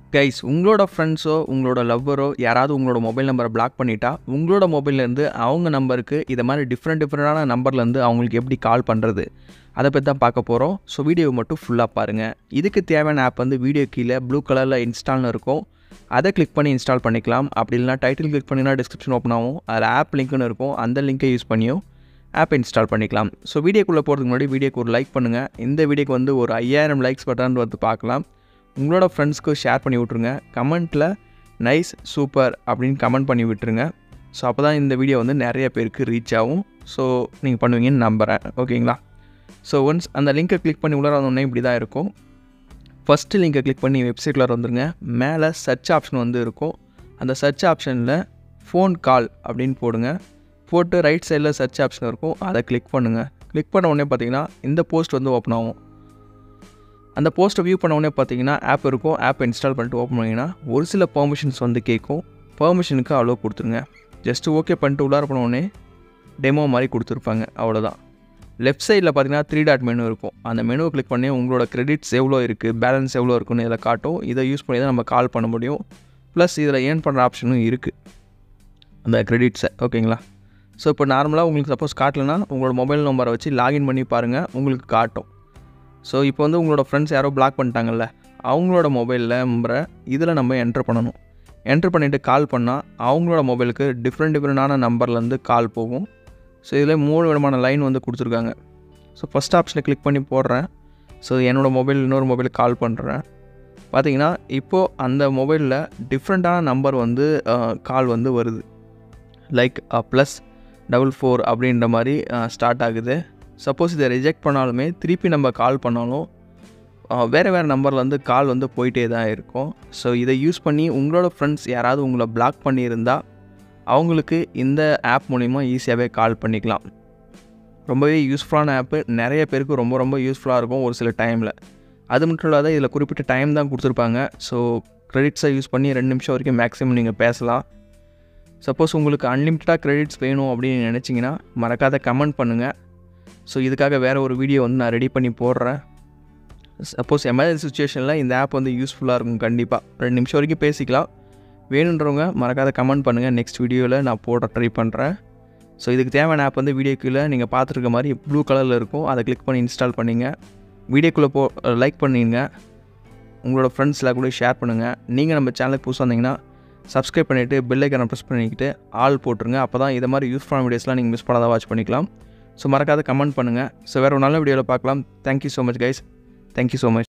guys உங்களோட ஃப்ரெண்ட்ஸோ உங்களோட லவ்வரோ யாராவது உங்களோட மொபைல் நம்பரை பிளாக் பண்ணிட்டா உங்களோட மொபைல்லேருந்து அவங்க நம்பருக்கு இதை மாதிரி டிஃப்ரெண்ட் டிஃப்ரெண்டான நம்பர்லேருந்து அவங்களுக்கு எப்படி கால் பண்ணுறது அதை பற்றி தான் பார்க்க போகிறோம் ஸோ வீடியோவை மட்டும் ஃபுல்லாக பாருங்கள் இதுக்கு தேவையான ஆப் வந்து வீடியோ கீழே ப்ளூ கலரில் இன்ஸ்டால்னு இருக்கும் அதை கிளிக் பண்ணி இன்ஸ்டால் பண்ணிக்கலாம் அப்படி இல்லைனா டைட்டில் கிளிக் பண்ணினா டிஸ்கிரிப்ஷன் ஓப்பன் ஆகும் அதில் ஆப் லிங்க்னு இருக்கும் அந்த லிங்கை யூஸ் பண்ணியும் ஆப் இன்ஸ்டால் பண்ணிக்கலாம் ஸோ வீடியோக்குள்ளே போகிறதுக்கு முன்னாடி வீடியோக்கு ஒரு லைக் பண்ணுங்கள் இந்த வீடியோக்கு வந்து ஒரு ஐயாயிரம் லைக்ஸ் பட்டன் வந்து பார்க்கலாம் உங்களோட ஃப்ரெண்ட்ஸ்க்கு ஷேர் பண்ணி விட்ருங்க கமெண்ட்டில் நைஸ் சூப்பர் அப்படின்னு கமெண்ட் பண்ணி விட்டுருங்க ஸோ அப்போ தான் இந்த வீடியோ வந்து நிறைய பேருக்கு ரீச் ஆகும் ஸோ நீங்கள் பண்ணுவீங்கன்னு நம்புகிறேன் ஓகேங்களா ஸோ ஒன்ஸ் அந்த லிங்க்கை கிளிக் பண்ணி உள்ளார வந்தோடனே இப்படி தான் இருக்கும் ஃபஸ்ட்டு லிங்கை கிளிக் பண்ணி வெப்சைட்டில் வந்துருங்க மேலே சர்ச் ஆப்ஷன் வந்து இருக்கும் அந்த சர்ச் ஆப்ஷனில் ஃபோன் கால் அப்படின்னு போடுங்க போட்டு ரைட் சைடில் சர்ச் ஆப்ஷன் இருக்கும் அதை கிளிக் பண்ணுங்கள் கிளிக் பண்ண உடனே பார்த்தீங்கன்னா இந்த போஸ்ட் வந்து ஓப்பன் ஆகும் அந்த போஸ்ட்டை வியூ பண்ண உடனே பார்த்தீங்கன்னா ஆப் இருக்கும் ஆப் இன்ஸ்டால் பண்ணிட்டு ஓப்பன் பண்ணிங்கன்னா ஒரு சில பெர்மிஷன்ஸ் வந்து கேட்கும் பெர்மிஷனுக்கு அவ்வளோ கொடுத்துருங்க ஜஸ்ட்டு ஓகே பண்ணிட்டு உள்ளார போன உடனே டெமோ மாதிரி கொடுத்துருப்பாங்க அவ்வளோதான் லெஃப்ட் சைடில் பார்த்தீங்கன்னா த்ரீ டாட் மெனு இருக்கும் அந்த மெனுவை கிளிக் பண்ணி உங்களோட கிரெடிட்ஸ் எவ்வளோ இருக்குது பேலன்ஸ் எவ்வளோ இருக்குன்னு இதில் காட்டும் இதை யூஸ் பண்ணி தான் நம்ம கால் பண்ண முடியும் ப்ளஸ் இதில் ஏர்ன் பண்ணுற ஆப்ஷனும் இருக்குது அந்த கிரெடிட்ஸை ஓகேங்களா ஸோ இப்போ நார்மலாக உங்களுக்கு சப்போஸ் காட்டலைன்னா உங்களோட மொபைல் நம்பரை வச்சு லாகின் பண்ணி பாருங்கள் உங்களுக்கு காட்டும் ஸோ இப்போ வந்து உங்களோட ஃப்ரெண்ட்ஸ் யாரோ பிளாக் பண்ணிட்டாங்கல்ல அவங்களோட மொபைலில் நம்பரை இதில் நம்ம என்ட்ரு பண்ணணும் என்ட்ரு பண்ணிவிட்டு கால் பண்ணால் அவங்களோட மொபைலுக்கு டிஃப்ரெண்ட் டிஃப்ரெண்டான நம்பர்லேருந்து கால் போகும் ஸோ இதில் மூணு விதமான லைன் வந்து கொடுத்துருக்காங்க ஸோ ஃபஸ்ட் ஆப்ஷனை கிளிக் பண்ணி போடுறேன் ஸோ என்னோடய மொபைல் இன்னொரு மொபைலுக்கு கால் பண்ணுறேன் பார்த்தீங்கன்னா இப்போது அந்த மொபைலில் டிஃப்ரெண்ட்டான நம்பர் வந்து கால் வந்து வருது லைக் ப்ளஸ் டபுள் ஃபோர் அப்படின்ற மாதிரி ஸ்டார்ட் ஆகுது சப்போஸ் இதை ரிஜெக்ட் பண்ணாலுமே திருப்பி நம்ம கால் பண்ணாலும் வேறு வேறு நம்பர்லேருந்து கால் வந்து போயிட்டே தான் இருக்கும் ஸோ இதை யூஸ் பண்ணி உங்களோட ஃப்ரெண்ட்ஸ் யாராவது உங்களை பிளாக் பண்ணியிருந்தால் அவங்களுக்கு இந்த ஆப் மூலிமா ஈஸியாகவே கால் பண்ணிக்கலாம் ரொம்பவே யூஸ்ஃபுல்லான ஆப்பு நிறைய பேருக்கு ரொம்ப ரொம்ப யூஸ்ஃபுல்லாக இருக்கும் ஒரு சில டைமில் அது மட்டும் இல்லாத இதில் குறிப்பிட்ட டைம் தான் கொடுத்துருப்பாங்க ஸோ க்ரெடிட்ஸை யூஸ் பண்ணி ரெண்டு நிமிஷம் வரைக்கும் மேக்ஸிமம் நீங்கள் பேசலாம் சப்போஸ் உங்களுக்கு அன்லிமிட்டடாக க்ரெடிட்ஸ் வேணும் அப்படின்னு நினச்சிங்கன்னா மறக்காத கமெண்ட் பண்ணுங்கள் ஸோ இதுக்காக வேறு ஒரு வீடியோ வந்து நான் ரெடி பண்ணி போடுறேன் சப்போஸ் எமர்ஜென்சி சுச்சுவேஷனில் இந்த ஆப் வந்து யூஸ்ஃபுல்லாக இருக்கும் கண்டிப்பாக ரெண்டு நிமிஷம் வரைக்கும் பேசிக்கலாம் வேணுன்றவங்க மறக்காத கமெண்ட் பண்ணுங்கள் நெக்ஸ்ட் வீடியோவில் நான் போட ட்ரை பண்ணுறேன் ஸோ இதுக்கு தேவையான ஆப் வந்து வீடியோக்குள்ளே நீங்கள் பார்த்துருக்க மாதிரி ப்ளூ கலரில் இருக்கும் அதை கிளிக் பண்ணி இன்ஸ்டால் பண்ணிங்க வீடியோக்குள்ளே போ லைக் பண்ணிடுங்க உங்களோட ஃப்ரெண்ட்ஸில் கூட ஷேர் பண்ணுங்கள் நீங்கள் நம்ம சேனலுக்கு புதுசாக வந்தீங்கன்னா சப்ஸ்கிரைப் பண்ணிவிட்டு பெல்லைக்கான ப்ரெஸ் பண்ணிக்கிட்டு ஆல் போட்டுருங்க அப்போ தான் இதை மாதிரி யூஸ்ஃபுல்லான வீடியோஸ்லாம் நீங்கள் மிஸ் பண்ணாதான் வாட்ச் பண்ணிக்கலாம் ஸோ மறக்காத கமெண்ட் பண்ணுங்கள் ஸோ வேறு ஒரு நல்ல வீடியோவில் பார்க்கலாம் thank you so much guys thank you so much